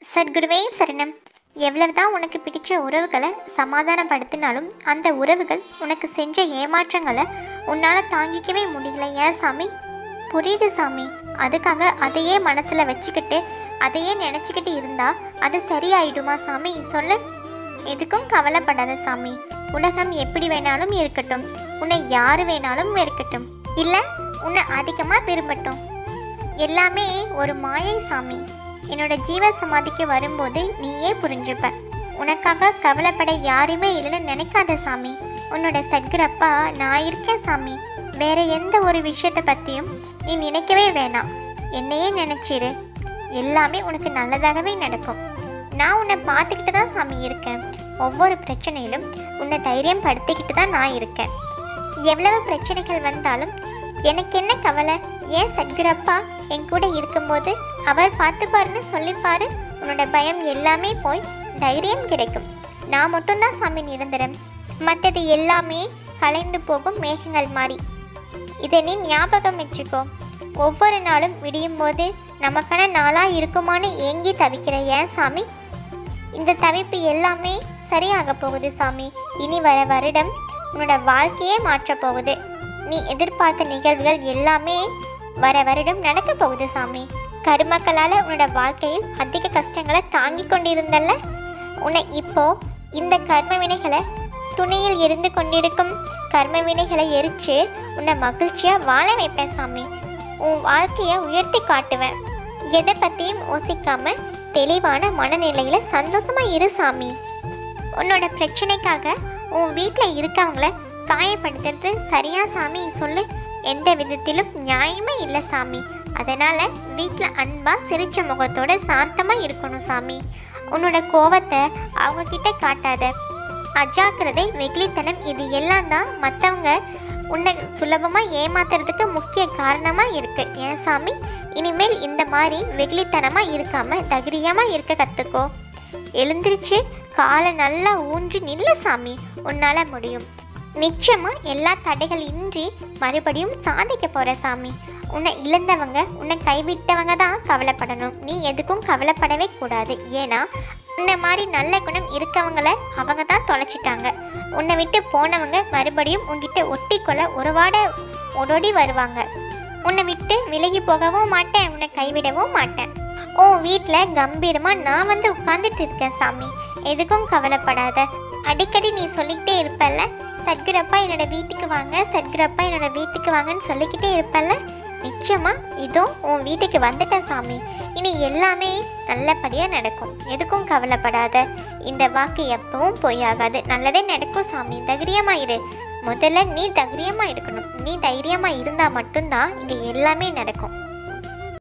சத்குருவே சரணம் எவ்வளவுதான் உனக்கு பிடிச்ச உறவுகளை சமாதானப்படுத்தினாலும் அந்த உறவுகள் உனக்கு செஞ்ச ஏமாற்றங்களை உன்னால் தாங்கிக்கவே முடியல ஏன் சாமி புரியுது சாமி அதுக்காக அதையே மனசில் வச்சுக்கிட்டு அதையே நினச்சிக்கிட்டு இருந்தா அது சரியாயிடுமா சாமி சொல்லு எதுக்கும் கவலைப்படாத சாமி உலகம் எப்படி வேணாலும் இருக்கட்டும் உன்னை யாரு வேணாலும் வெறுக்கட்டும் இல்லை உன்னை அதிகமாக விரும்பட்டும் எல்லாமே ஒரு மாயை சாமி என்னோட ஜீவ சமாதிக்கு வரும்போது நீயே புரிஞ்சுப்ப உனக்காக கவலைப்பட யாருமே இல்லைன்னு நினைக்காத சாமி உன்னோட சத்குரப்பா நான் இருக்கேன் சாமி வேற எந்த ஒரு விஷயத்தை பற்றியும் நீ நினைக்கவே வேணாம் என்னையே நினைச்சிரு எல்லாமே உனக்கு நல்லதாகவே நடக்கும் நான் உன்னை பார்த்துக்கிட்டு தான் சாமி இருக்கேன் ஒவ்வொரு பிரச்சனையிலும் உன்னை தைரியம் படுத்திக்கிட்டு தான் நான் இருக்கேன் எவ்வளவு பிரச்சனைகள் வந்தாலும் எனக்கு என்ன கவலை ஏன் சத்குரப்பா என் கூட இருக்கும்போது அவர் பார்த்துப்பாருன்னு சொல்லிப்பாரு உன்னோட பயம் எல்லாமே போய் தைரியம் கிடைக்கும் நான் மட்டும்தான் சாமி நிரந்தரம் மற்றது எல்லாமே கலைந்து போகும் மேகங்கள் மாதிரி இதை நீ ஞாபகம் வச்சுக்கோ ஒவ்வொரு நாளும் விடியும் போது நமக்கான நாளாக இருக்குமான்னு ஏங்கி தவிக்கிற ஏன் சாமி இந்த தவிப்பு எல்லாமே சரியாக போகுது சாமி இனி வர வருடம் உன்னோட வாழ்க்கையே மாற்றப் போகுது நீ எதிர்பார்த்த நிகழ்வுகள் எல்லாமே வர வருடம் நடக்க போகுது சாமி கருமக்களால் உன்னோட வாழ்க்கையில் அதிக கஷ்டங்களை தாங்கி கொண்டிருந்தல்ல உன்னை இப்போ இந்த கர்ம வினைகளை துணியில் இருந்து கொண்டிருக்கும் கர்ம வினைகளை எரிச்சு உன்னை மகிழ்ச்சியாக வாழ வைப்பேன் சாமி உன் வாழ்க்கையை உயர்த்தி காட்டுவேன் எதை பற்றியும் யோசிக்காம தெளிவான மனநிலையில சந்தோஷமா இரு சாமி உன்னோட பிரச்சனைக்காக உன் வீட்டில் இருக்கவங்கள காயப்படுத்துறது சரியா சாமி சொல்லு எந்த விதத்திலும் நியாயமே இல்லை சாமி அதனால வீட்டில் அன்பா சிரிச்ச முகத்தோட சாந்தமா இருக்கணும் சாமி உன்னோட கோவத்தை அவங்க கிட்ட காட்டாத அஜாக்கிரதை வெகுளித்தனம் இது எல்லாம் தான் மற்றவங்க உன்னை சுலபமாக ஏமாத்துறதுக்கு முக்கிய காரணமாக இருக்கு ஏன் சாமி இனிமேல் இந்த மாதிரி வெகுளித்தனமாக இருக்காம தைரியமாக இருக்க கற்றுக்கோ எழுந்திருச்சு காலை நல்லா ஊன்றி நில்லு சாமி உன்னால் முடியும் நிச்சயமாக எல்லா தடைகள் இன்றி மறுபடியும் சாதிக்க போகிற சாமி உன்னை இழந்தவங்க உன்னை கைவிட்டவங்க தான் கவலைப்படணும் நீ எதுக்கும் கவலைப்படவே கூடாது ஏன்னா இந்த மாதிரி நல்ல குணம் இருக்கவங்கள அவங்க தான் தொலைச்சிட்டாங்க உன்னை விட்டு போனவங்க மறுபடியும் உங்ககிட்ட ஒட்டிக்கொள்ள உறவாட ஓடோடி வருவாங்க உன்னை விட்டு விலகி போகவும் மாட்டேன் உன்னை கைவிடவும் மாட்டேன் ஓ வீட்டில் கம்பீரமாக நான் வந்து உட்காந்துட்டு இருக்கேன் சாமி எதுக்கும் கவலைப்படாத அடிக்கடி நீ சொல்லிக்கிட்டே இருப்பல்ல சத்குரப்பா என்னோட வீட்டுக்கு வாங்க சத்குரப்பா என்னோட வீட்டுக்கு வாங்கன்னு சொல்லிக்கிட்டே இருப்பல்ல நிச்சயமா இதோ உன் வீட்டுக்கு வந்துட்டேன் சாமி இனி எல்லாமே நல்லபடியாக நடக்கும் எதுக்கும் கவலைப்படாத இந்த வாக்கு எப்பவும் பொய்யாகாது நல்லதே நடக்கும் சாமி தைரியமா இரு முதல்ல நீ தைரியமா இருக்கணும் நீ தைரியமா இருந்தா மட்டும்தான் இங்க எல்லாமே நடக்கும்